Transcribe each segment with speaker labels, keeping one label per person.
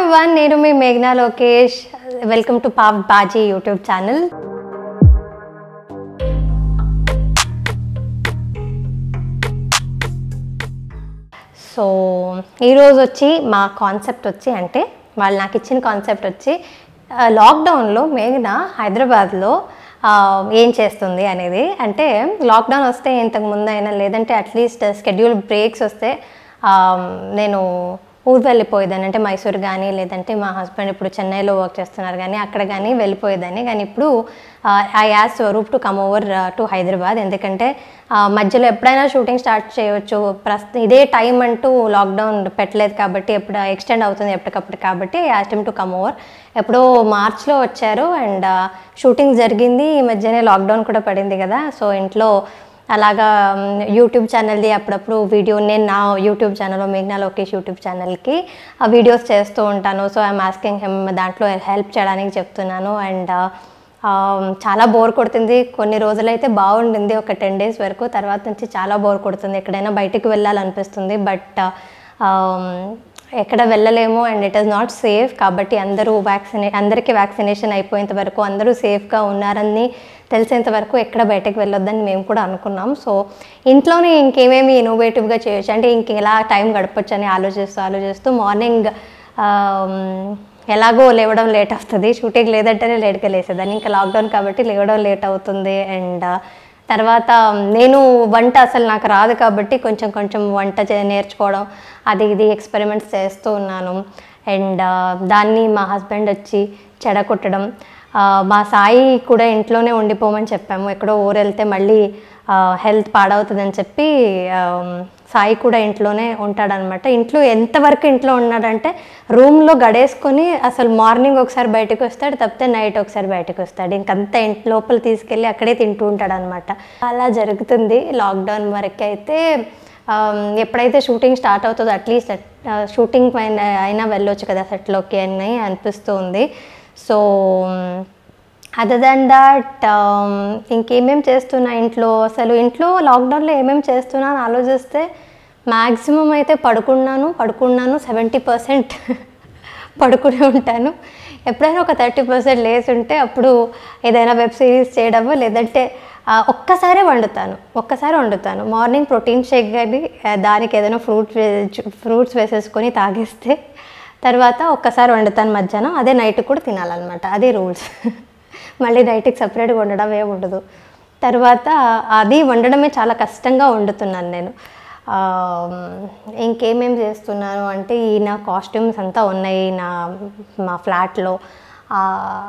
Speaker 1: One నేను మీ మేఘనా Lokesh welcome to Pav Bhaji YouTube channel so ఈరోజు వచ్చి మా కాన్సెప్ట్ వచ్చి అంటే వాళ్ళు నాకు ఇచ్చిన కాన్సెప్ట్ వచ్చి ఆ, లాక్డౌన్లో మేఘన హైదరాబాద్లో ఆ, ఏం చేస్తుంది అనేది అంటే లాక్డౌన్ వస్తే ఇంతకు ముందు అయినా లేదంటే అట్లీస్ట్ స్కెడ్యూల్ బ్రేక్స్ వస్తే ఆ, నేను ఊరు వెళ్ళిపోయేదాన్ని అంటే మైసూర్ కానీ లేదంటే మా హస్బెండ్ ఇప్పుడు చెన్నైలో వర్క్ చేస్తున్నారు కానీ అక్కడ కానీ వెళ్ళిపోయేదాన్ని కానీ ఇప్పుడు ఐ యాజ్ Swaroop to come over to Hyderabad ఎందుకంటే ఆ, మధ్యలో ఎప్పుడైనా షూటింగ్ స్టార్ట్ చేయవచ్చు ప్రస్తుతం ఇదే టైం అంటూ లాక్డౌన్ పెట్టలేదు కాబట్టి ఎప్పుడు ఎక్స్టెండ్ అవుతుంది ఎప్పటికప్పుడు కాబట్టి as time to come over ఎప్పుడో మార్చ్లో వచ్చారు అండ్ షూటింగ్ జరిగింది ఈ మధ్యనే లాక్డౌన్ కూడా పడింది కదా సో ఇంట్లో అలాగా మ్, యూట్యూబ్ ఛానల్ది అప్పుడప్పుడు వీడియో నేను నా యూట్యూబ్ ఛానల్ మేఘ్నా లోకేష్ యూట్యూబ్ ఛానల్కి ఆ వీడియోస్ చేస్తూ ఉంటాను సో ఐఎమ్ ఆస్కింగ్ హెమ్ దాంట్లో హెల్ప్ చేయడానికి చెప్తున్నాను అండ్ చాలా బోర్ కొడుతుంది కొన్ని రోజులైతే బాగుండింది ఒక టెన్ డేస్ వరకు తర్వాత నుంచి చాలా బోర్ కొడుతుంది ఎక్కడైనా బయటికి వెళ్ళాలనిపిస్తుంది బట్ ఎక్కడ వెళ్ళలేము and it is not safe కాబట్టి అందరూ వ్యాక్సినే అందరికీ వ్యాక్సినేషన్ అయిపోయేంత వరకు అందరూ సేఫ్గా ఉన్నారని తెలిసేంత వరకు ఎక్కడ బయటకు వెళ్ళొద్దని మేము కూడా అనుకున్నాం సో ఇంట్లోనే ఇంకేమేమి ఇన్నోవేటివ్గా చేయొచ్చు అంటే ఇంక ఎలా టైం గడపచ్చు అని ఆలోచిస్తూ ఆలోచిస్తూ మార్నింగ్ ఎలాగో లేవడం లేట్ అవుతుంది షూటింగ్ లేదంటేనే లేట్గా లేసేదాన్ని ఇంకా లాక్డౌన్ కాబట్టి లేవడం లేట్ అవుతుంది అండ్ తర్వాత నేను వంట అసలు నాకు రాదు కాబట్టి కొంచెం కొంచెం వంట చే నేర్చుకోవడం అది ఇది ఎక్స్పెరిమెంట్స్ చేస్తూ ఉన్నాను అండ్ దాన్ని మా హస్బెండ్ వచ్చి చెడగొట్టడం ఆ, మా సాయి కూడా ఇంట్లోనే ఉండిపోమని చెప్పాము ఎక్కడో ఊరు వెళ్తే మళ్ళీ హెల్త్ పాడవుతుందని చెప్పి ఆ, సాయి కూడా ఇంట్లోనే ఉంటాడనమాట ఇంట్లో ఎంతవరకు ఇంట్లో ఉన్నాడంటే రూమ్లో గడేసుకొని అసలు మార్నింగ్ ఒకసారి బయటకు వస్తాడు తప్పితే నైట్ ఒకసారి బయటకు వస్తాడు ఇంకంతా ఇంటి లోపల తీసుకెళ్ళి అక్కడే తింటూ ఉంటాడు అనమాట అలా జరుగుతుంది లాక్డౌన్ వరకు అయితే ఆమ్, ఎప్పుడైతే షూటింగ్ స్టార్ట్ అవుతుందో అట్లీస్ట్ షూటింగ్ పైన అయినా వెళ్ళొచ్చు కదా సెట్లోకి అని అనిపిస్తుంది సో అదర్ దాన్ దాట్ ఇంకేమేం చేస్తున్నా ఇంట్లో అసలు ఇంట్లో లాక్డౌన్లో ఏమేమి చేస్తున్నా అని ఆలోచిస్తే మ్యాక్సిమం అయితే పడుకున్నాను పడుకున్నాను సెవెంటీ పర్సెంట్ పడుకునే ఉంటాను ఎప్పుడైనా ఒక థర్టీ పర్సెంట్ లేసి ఉంటే అప్పుడు ఏదైనా వెబ్ సిరీస్ చేయడము లేదంటే ఆ, ఒక్కసారే వండుతాను ఒక్కసారి వండుతాను మార్నింగ్ ప్రోటీన్ షేక్ కానీ ఆ, దానికి ఏదైనా ఫ్రూట్ ఫ్రూట్స్ వేసేసుకొని తాగేస్తే తర్వాత ఒక్కసారి వండుతాను మధ్యాహ్నం అదే నైట్ కూడా తినాలన్నమాట అదే రూల్స్ మళ్ళీ నైట్కి సపరేట్గా వండడం ఏమి ఉండదు తర్వాత అది వండడమే చాలా కష్టంగా వండుతున్నాను నేను ఆ, ఇంకేమేం చేస్తున్నాను అంటే ఈ నా కాస్ట్యూమ్స్ అంతా ఉన్నాయి నా మా ఫ్లాట్లో ఆ,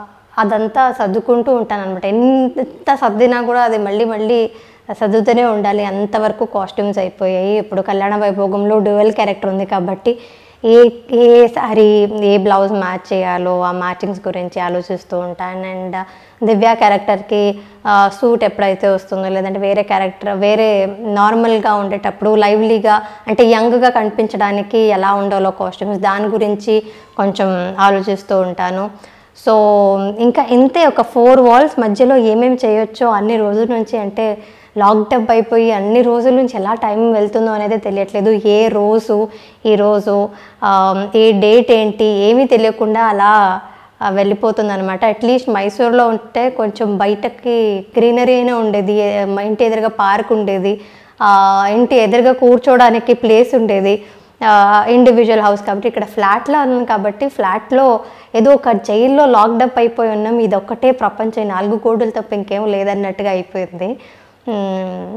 Speaker 1: అదంతా సర్దుకుంటూ ఉంటాను అనమాట ఎంత సర్దినా కూడా అది మళ్ళీ మళ్ళీ సర్దుతూనే ఉండాలి అంతవరకు కాస్ట్యూమ్స్ అయిపోయాయి ఇప్పుడు కళ్యాణ వైభోగంలో డ్యూయల్ క్యారెక్టర్ ఉంది కాబట్టి ఏ ఏ సారీ ఏ బ్లౌజ్ మ్యాచ్ చేయాలో ఆ మ్యాచింగ్స్ గురించి ఆలోచిస్తూ ఉంటాను అండ్ దివ్య క్యారెక్టర్కి సూట్ ఎప్పుడైతే వస్తుందో లేదంటే వేరే క్యారెక్టర్ వేరే నార్మల్గా ఉండేటప్పుడు లైవ్లీగా అంటే యంగ్గా కనిపించడానికి ఎలా ఉండాలో కాస్ట్యూమ్స్ దాని గురించి కొంచెం ఆలోచిస్తూ ఉంటాను సో ఇంకా ఇంతే ఒక ఫోర్ వాల్స్ మధ్యలో ఏమేమి చేయొచ్చో అన్ని రోజుల నుంచి అంటే లాక్డౌన్ అయిపోయి అన్ని రోజుల నుంచి ఎలా టైం వెళ్తుందో అనేది తెలియట్లేదు ఏ రోజు ఈ రోజు ఆ, ఏ డేట్ ఏంటి ఏమీ తెలియకుండా అలా వెళ్ళిపోతుంది అనమాట అట్లీస్ట్ మైసూర్లో ఉంటే కొంచెం బయటకి గ్రీనరీ అయినా ఉండేది ఏ- మా ఇంటి ఎదురుగా పార్క్ ఉండేది ఆ, ఇంటి ఎదురుగా కూర్చోవడానికి ప్లేస్ ఉండేది ఇండివిజువల్ హౌస్ కాబట్టి ఇక్కడ ఫ్లాట్లో ఉన్నాం కాబట్టి ఫ్లాట్లో ఏదో ఒక జైల్లో లాక్డప్ అయిపోయి ఉన్నాం ఇది ఒక్కటే ప్రపంచం ఈ నాలుగు కోడులు తప్ప ఇంకేం లేదన్నట్టుగా అయిపోయింది మ్మ్.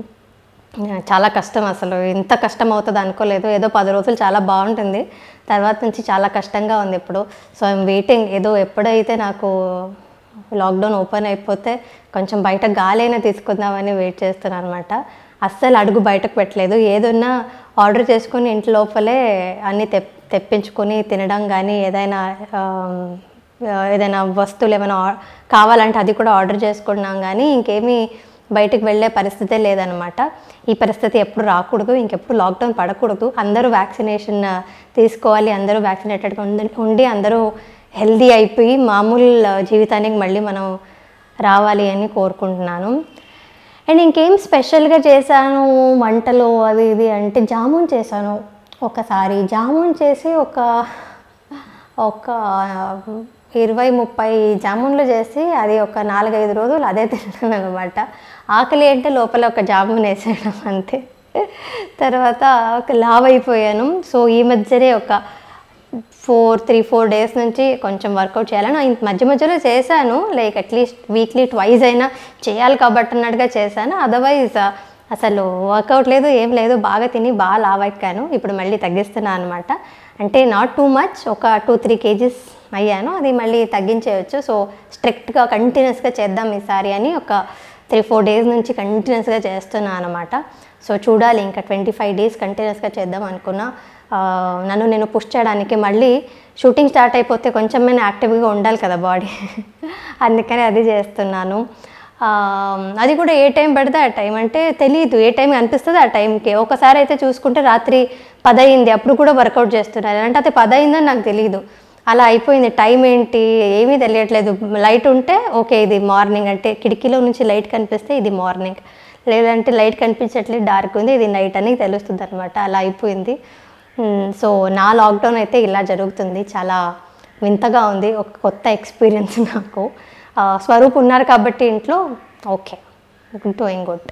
Speaker 1: చాలా కష్టం అసలు ఇంత కష్టం అవుతుంది అనుకోలేదు ఏదో పది రోజులు చాలా బాగుంటుంది తర్వాత నుంచి చాలా కష్టంగా ఉంది ఇప్పుడు సో ఐమ్ వెయిటింగ్ ఏదో ఎప్పుడైతే నాకు లాక్డౌన్ ఓపెన్ అయిపోతే కొంచెం బయట గాలి అయినా తీసుకుందామని వెయిట్ చేస్తున్నాను అనమాట అస్సలు అడుగు బయటకు పెట్టలేదు ఏదన్నా ఆర్డర్ చేసుకుని ఇంటి లోపలే అన్నీ తెప్ తెప్పించుకొని తినడం కానీ ఏదైనా ఆమ్, ఆ, ఏదైనా వస్తువులు ఏమైనా ఆ- కావాలంటే అది కూడా ఆర్డర్ చేసుకున్నాం కానీ ఇంకేమీ బయటకు వెళ్ళే పరిస్థితే లేదనమాట ఈ పరిస్థితి ఎప్పుడు రాకూడదు ఇంకెప్పుడు లాక్డౌన్ పడకూడదు అందరూ వ్యాక్సినేషన్ తీసుకోవాలి అందరూ వ్యాక్సినేటెడ్గా ఉండి ఉండి అందరూ హెల్దీ అయిపోయి మామూలు జీవితానికి మళ్ళీ మనం రావాలి అని కోరుకుంటున్నాను అండ్ ఇంకేం స్పెషల్గా చేశాను వంటలు అది ఇది అంటే జామున్ చేశాను ఒకసారి జామున్ చేసి ఒక ఒక ఇరవై ముప్పై జామున్లు చేసి అది ఒక నాలుగైదు రోజులు అదే తిన్నాను అనమాట ఆకలి అంటే లోపల ఒక జామున్ వేసేయడం అంతే తర్వాత ఒక లావ్ అయిపోయాను సో ఈ మధ్యనే ఒక ఫోర్ త్రీ ఫోర్ డేస్ నుంచి కొంచెం వర్కౌట్ చేయాలని ఆ మధ్య మధ్యలో చేశాను లైక్ అట్లీస్ట్ వీక్లీ ట్వైజ్ అయినా చేయాలి కాబట్టి అన్నట్టుగా చేశాను అదర్వైజ్ అసలు వర్కౌట్ లేదు ఏం లేదు బాగా తిని బాగా లావ్ ఎక్కాను ఇప్పుడు మళ్ళీ తగ్గిస్తున్నాను అనమాట అంటే నాట్ టూ మచ్ ఒక టూ త్రీ కేజీస్ అయ్యాను అది మళ్ళీ తగ్గించేయచ్చు సో స్ట్రిక్ట్గా కంటిన్యూస్గా చేద్దాం ఈసారి అని ఒక త్రీ ఫోర్ డేస్ నుంచి కంటిన్యూస్గా చేస్తున్నాను అనమాట సో చూడాలి ఇంకా ట్వంటీ ఫైవ్ డేస్ కంటిన్యూస్గా చేద్దాం అనుకున్నా ఆ, నన్ను నేను పుష్ చేయడానికి మళ్ళీ షూటింగ్ స్టార్ట్ అయిపోతే కొంచెమైనా యాక్టివ్గా ఉండాలి కదా బాడీ అందుకని అది చేస్తున్నాను ఆ, అది కూడా ఏ టైం పడితే ఆ టైం అంటే తెలియదు ఏ టైం అనిపిస్తుంది ఆ టైంకి ఒకసారి అయితే చూసుకుంటే రాత్రి పదయింది అప్పుడు కూడా వర్కౌట్ చేస్తున్నారు అంటే అది పదయిందని నాకు తెలియదు అలా అయిపోయింది టైం ఏంటి ఏమీ తెలియట్లేదు లైట్ ఉంటే ఓకే ఇది మార్నింగ్ అంటే కిటికీలో నుంచి లైట్ కనిపిస్తే ఇది మార్నింగ్ లేదంటే లైట్ కనిపించట్లేదు డార్క్ ఉంది ఇది నైట్ అని తెలుస్తుంది అనమాట అలా అయిపోయింది మ్, సో నా లాక్డౌన్ అయితే ఇలా జరుగుతుంది చాలా వింతగా ఉంది ఒక కొత్త ఎక్స్పీరియన్స్ నాకు ఆ, స్వరూప్ ఉన్నారు కాబట్టి ఇంట్లో okay doing good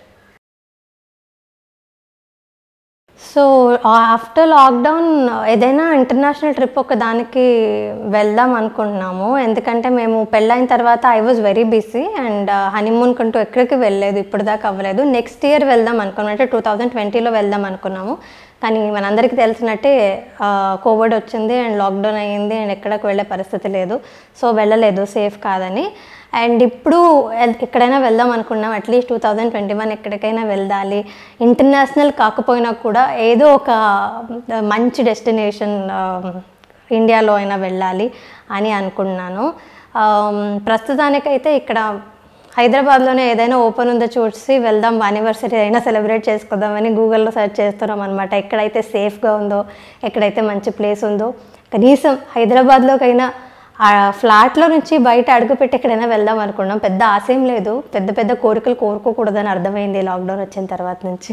Speaker 1: so after lockdown ఏదైనా ఇంటర్నేషనల్ ట్రిప్ ఒక దానికి వెళ్దాం అనుకుంటున్నాము ఎందుకంటే మేము పెళ్ళైన తర్వాత I was very busy and honeymoon కంటూ ఎక్కడికి వెళ్ళలేదు ఇప్పుడు దాకా అవ్వలేదు నెక్స్ట్ ఇయర్ వెళ్దాం అనుకున్నాం అంటే టూ థౌజండ్ ట్వంటీలో వెళ్దాం అనుకున్నాము కానీ మనందరికీ తెలిసినట్టే కోవిడ్ వచ్చింది అండ్ లాక్డౌన్ అయ్యింది అండ్ ఎక్కడికి వెళ్ళే పరిస్థితి లేదు సో వెళ్ళలేదు సేఫ్ కాదని అండ్ ఇప్పుడు ఎల్- ఎక్కడైనా వెళ్దాం అనుకున్నాం at least two thousand twenty one ఎక్కడికైనా వెళ్ళాలి ఇంటర్నేషనల్ కాకపోయినా కూడా ఏదో ఒక మంచి డెస్టినేషన్ ఇండియాలో అయినా వెళ్ళాలి అని అనుకున్నాను ఆమ్, ప్రస్తుతానికైతే ఇక్కడ హైదరాబాద్లోనే ఏదైనా ఓపెన్ ఉందో చూసి వెళ్దాం యానివర్సరీ అయినా సెలబ్రేట్ చేసుకుందామని గూగుల్లో సెర్చ్ చేస్తున్నాం అనమాట ఎక్కడైతే సేఫ్గా ఉందో ఎక్కడైతే మంచి ప్లేస్ ఉందో కనీసం హైదరాబాద్లోకైనా ఆ ఫ్లాట్లో నుంచి బయట అడుగుపెట్టి ఎక్కడైనా వెళ్దాం అనుకున్నాం పెద్ద ఆశ ఏం లేదు పెద్ద పెద్ద కోరికలు కోరుకోకూడదని అర్థమైంది లాక్డౌన్ వచ్చిన తర్వాత నుంచి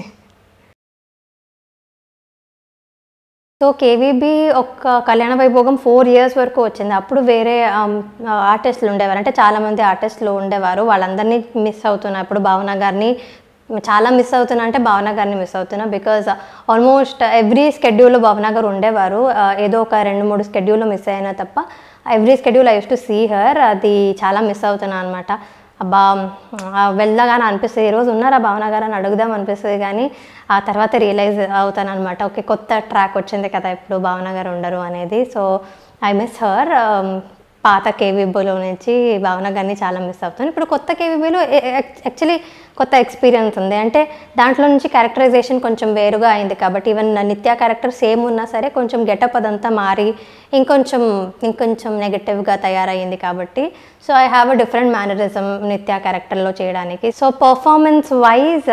Speaker 1: సో కేవీబీ ఒక కళ్యాణ వైభోగం ఫోర్ ఇయర్స్ వరకు వచ్చింది అప్పుడు వేరే ఆర్టిస్టులు ఉండేవారు అంటే చాలామంది ఆర్టిస్టులు ఉండేవారు వాళ్ళందరినీ మిస్ అవుతున్నా ఇప్పుడు భావన గారిని చాలా మిస్ అవుతున్నా అంటే భావన గారిని మిస్ అవుతున్నా బికాజ్ ఆల్మోస్ట్ ఎవ్రీ స్కెడ్యూల్లో భావన గారు ఉండేవారు ఆ, ఏదో ఒక రెండు మూడు స్కెడ్యూల్లో మిస్ అయినా తప్ప every schedule I use to see her అది చాలా మిస్ అవుతున్నా అనమాట అబ్బా ఆ, వెళ్దాగానే అనిపిస్తుంది ఈరోజు ఉన్నారా భావన గారు అని అడుగుదాం అనిపిస్తుంది కానీ ఆ తర్వాత రియలైజ్ అవుతాను అనమాట ఓకే కొత్త ట్రాక్ వచ్చింది కదా ఇప్పుడు భావన గారు ఉండరు అనేది సో ఐ మిస్ హర్ పాత కేవీబీలో నుంచి భావన గారిని చాలా మిస్ అవుతాను ఇప్పుడు కొత్త కేవీబీలో యాక్చువల్లీ కొత్త ఎక్స్పీరియన్స్ ఉంది అంటే దాంట్లో నుంచి క్యారెక్టరైజేషన్ కొంచెం వేరుగా అయింది కాబట్టి ఈవెన్ నిత్య క్యారెక్టర్ సేమ్ ఉన్నా సరే కొంచెం గెటప్ అదంతా మారి ఇంకొంచెం ఇంకొంచెం నెగటివ్గా తయారయ్యింది కాబట్టి so I have a different mannerism Nitya క్యారెక్టర్లో చేయడానికి సో పర్ఫార్మెన్స్ వైజ్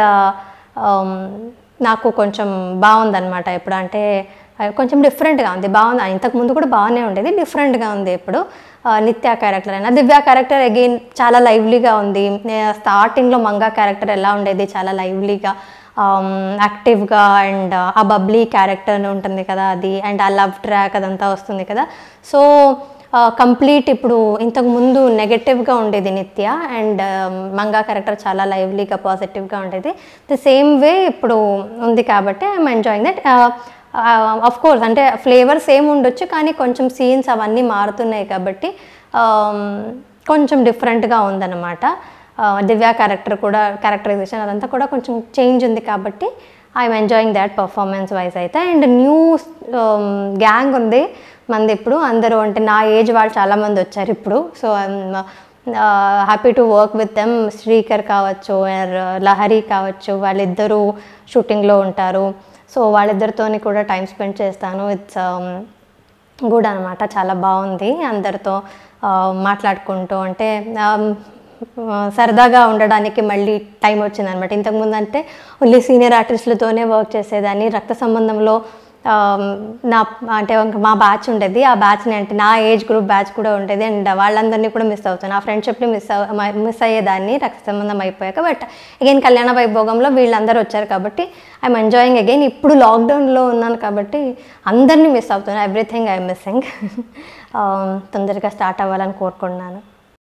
Speaker 1: నాకు కొంచెం బాగుందన్నమాట ఇప్పుడు అంటే ఆ, కొంచెం డిఫరెంట్గా ఉంది బాగుంది ఇంతకు ముందు కూడా బాగానే ఉండేది డిఫరెంట్గా ఉంది ఇప్పుడు ఆ, నిత్య క్యారెక్టర్ అయినా దివ్య క్యారెక్టర్ అగైన్ చాలా లైవ్లీగా ఉంది స్టార్టింగ్లో మంగా క్యారెక్టర్ ఎలా ఉండేది చాలా లైవ్లీగా యాక్టివ్గా అండ్ ఆ బబ్లీ క్యారెక్టర్ ఉంటుంది కదా అది అండ్ ఆ లవ్ ట్రాక్ అదంతా వస్తుంది కదా సో కంప్లీట్ ఇప్పుడు ఇంతకు ముందు నెగటివ్గా ఉండేది నిత్య అండ్ మంగా క్యారెక్టర్ చాలా లైవ్లీగా పాజిటివ్గా ఉండేది ది సేమ్ వే ఇప్పుడు ఉంది కాబట్టి I'm enjoying that of course అంటే ఫ్లేవర్ సేమ్ ఉండొచ్చు కానీ కొంచెం సీన్స్ అవన్నీ మారుతున్నాయి కాబట్టి um, కొంచెం డిఫరెంట్గా ఉందన్నమాట ఆ, దివ్య క్యారెక్టర్ కూడా క్యారెక్టరైజేషన్ అదంతా కూడా కొంచెం చేంజ్ ఉంది కాబట్టి I'm enjoying that performance wise అయితే అండ్ న్యూ గ్యాంగ్ ఉంది మంది ఇప్పుడు అందరూ అంటే నా ఏజ్ వాళ్ళు చాలామంది వచ్చారు ఇప్పుడు so happy to work with them Srikar కావచ్చు or లహరి కావచ్చు వాళ్ళిద్దరూ షూటింగ్లో ఉంటారు సో వాళ్ళిద్దరితోని కూడా టైం స్పెండ్ చేస్తాను ఇట్స్ గుడ్ అనమాట చాలా బాగుంది అందరితో ఆ, మాట్లాడుకుంటూ అంటే ఆమ్, ఆ, సరదాగా ఉండడానికి మళ్ళీ టైం వచ్చిందనమాట ఇంతకుముందు అంటే ఓన్లీ సీనియర్ ఆర్టిస్టులతోనే వర్క్ చేసేదాన్ని రక్త సంబంధంలో నా అంటే ఇంక మా బ్యాచ్ ఉండేది ఆ బ్యాచ్ని అంటే నా ఏజ్ గ్రూప్ బ్యాచ్ కూడా ఉండేది అండ్ వాళ్ళందరినీ కూడా మిస్ అవుతాను ఆ ఫ్రెండ్షిప్ని మిస్ మిస్ అయ్యేదాన్ని రక్త సంబంధం అయిపోయాక బట్ అగైన్ కళ్యాణ వైభోగంలో వీళ్ళందరూ వచ్చారు కాబట్టి ఐఎమ్ ఎంజాయింగ్ అగైన్ ఇప్పుడు లాక్డౌన్లో ఉన్నాను కాబట్టి అందరినీ మిస్ అవుతున్నాను ఎవ్రీథింగ్ ఐఎమ్ మిస్సింగ్ తొందరగా స్టార్ట్ అవ్వాలని కోరుకుంటున్నాను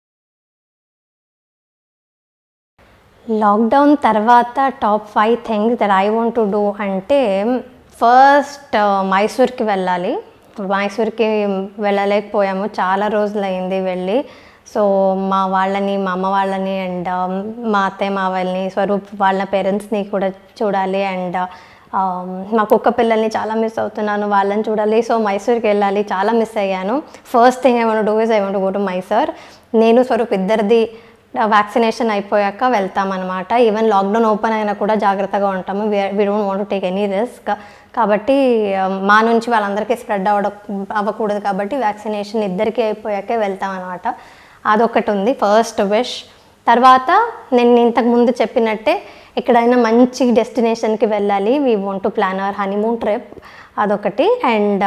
Speaker 1: లాక్డౌన్ తర్వాత top five things that I want to do అంటే ఫస్ట్ మైసూర్కి వెళ్ళాలి మైసూర్కి వెళ్ళలేకపోయాము చాలా రోజులు అయింది వెళ్ళి సో మా వాళ్ళని మా అమ్మ వాళ్ళని అండ్ మా అత్తయ్య మా వాళ్ళని స్వరూప్ వాళ్ళ పేరెంట్స్ని కూడా చూడాలి అండ్ మా కుక్క పిల్లల్ని చాలా మిస్ అవుతున్నాను వాళ్ళని చూడాలి సో మైసూర్కి వెళ్ళాలి చాలా మిస్ అయ్యాను first thing I want do is I want go to Mysore నేను స్వరూప్ ఇద్దరిది వ్యాక్సినేషన్ అయిపోయాక వెళ్తామన్నమాట ఈవెన్ లాక్డౌన్ ఓపెన్ అయినా కూడా జాగ్రత్తగా ఉంటాము we don't want take any risk కాబట్టి మా నుంచి వాళ్ళందరికీ స్ప్రెడ్ అవ్వడం అవ్వకూడదు కాబట్టి వ్యాక్సినేషన్ ఇద్దరికీ అయిపోయాకే వెళ్తామన్నమాట అదొకటి ఉంది ఫస్ట్ విష్ తర్వాత నేను ఇంతకు ముందు చెప్పినట్టే ఎక్కడైనా మంచి డెస్టినేషన్కి వెళ్ళాలి we want to plan our honeymoon trip అదొకటి అండ్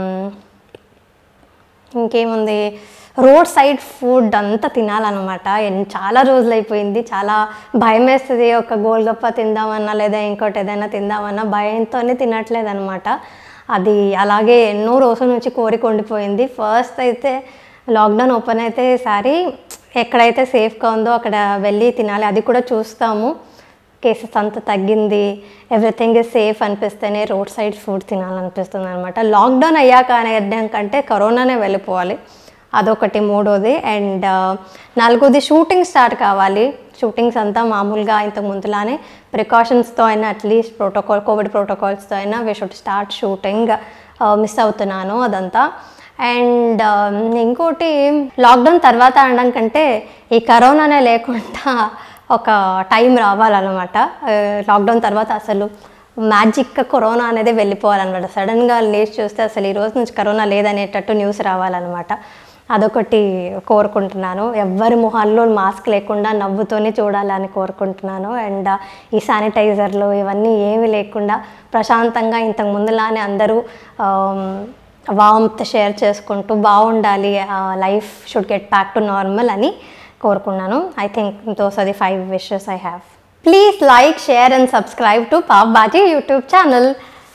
Speaker 1: ఇంకేముంది రోడ్ సైడ్ ఫుడ్ అంతా తినాలన్నమాట ఎన్- చాలా రోజులు అయిపోయింది చాలా భయం వేస్తుంది ఒక గోల్గప్ప తిందామన్నా లేదా ఇంకోటి ఏదైనా తిందామన్నా భయంతోనే తినట్లేదు అనమాట అది అలాగే ఎన్నో రోజుల నుంచి కోరిక ఉండిపోయింది ఫస్ట్ అయితే లాక్డౌన్ ఓపెన్ అయితే ఈసారి ఎక్కడైతే సేఫ్గా ఉందో అక్కడ వెళ్ళి తినాలి అది కూడా చూస్తాము కేసెస్ అంతా తగ్గింది ఎవ్రీథింగ్ ఇస్ సేఫ్ అనిపిస్తేనే రోడ్ సైడ్ ఫుడ్ తినాలనిపిస్తుంది అనమాట లాక్డౌన్ అయ్యాక అనడం కంటే కరోనానే వెళ్ళిపోవాలి అదొకటి మూడోది అండ్ నాలుగోది షూటింగ్ స్టార్ట్ కావాలి షూటింగ్స్ అంతా మామూలుగా ఇంతకు ముందులానే ప్రికాషన్స్తో అయినా అట్లీస్ట్ ప్రోటోకాల్ కోవిడ్ ప్రోటోకాల్స్తో అయినా we should start shooting miss అవుతున్నాను అదంతా అండ్ ఇంకోటి లాక్డౌన్ తర్వాత అనడం కంటే ఈ కరోనానే లేకుండా ఒక టైం రావాలన్నమాట లాక్డౌన్ తర్వాత అసలు మ్యాజిక్ కరోనా అనేది వెళ్ళిపోవాలన్నమాట సడన్గా లేచి చూస్తే అసలు ఈ రోజు నుంచి కరోనా లేదనేటట్టు న్యూస్ రావాలన్నమాట అదొకటి కోరుకుంటున్నాను ఎవ్వరి మొహాల్లో మాస్క్ లేకుండా నవ్వుతోనే చూడాలని కోరుకుంటున్నాను అండ్ ఈ శానిటైజర్లు ఇవన్నీ ఏమీ లేకుండా ప్రశాంతంగా ఇంతకు ముందులానే అందరూ వామ్త్ షేర్ చేసుకుంటూ బాగుండాలి life should get back to normal అని కోరుకున్నాను I think those are the five wishes I have please like share and subscribe to Pav Bhaji YouTube channel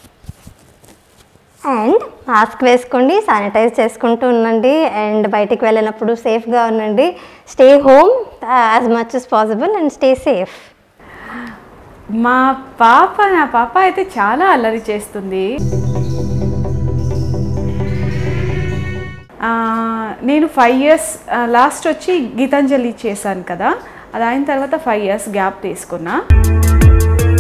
Speaker 1: and mask వేసుకోండి శానిటైజ్ చేసుకుంటూ ఉండండి అండ్ బయటికి వెళ్ళినప్పుడు సేఫ్గా ఉండండి stay home as much as possible and stay safe
Speaker 2: మా పాప నా పాప అయితే చాలా అల్లరి చేస్తుంది ఆ, నేను ఫైవ్ ఇయర్స్ లాస్ట్ వచ్చి గీతాంజలి చేశాను కదా అది అయిన తర్వాత ఫైవ్ ఇయర్స్ గ్యాప్ తీసుకున్నా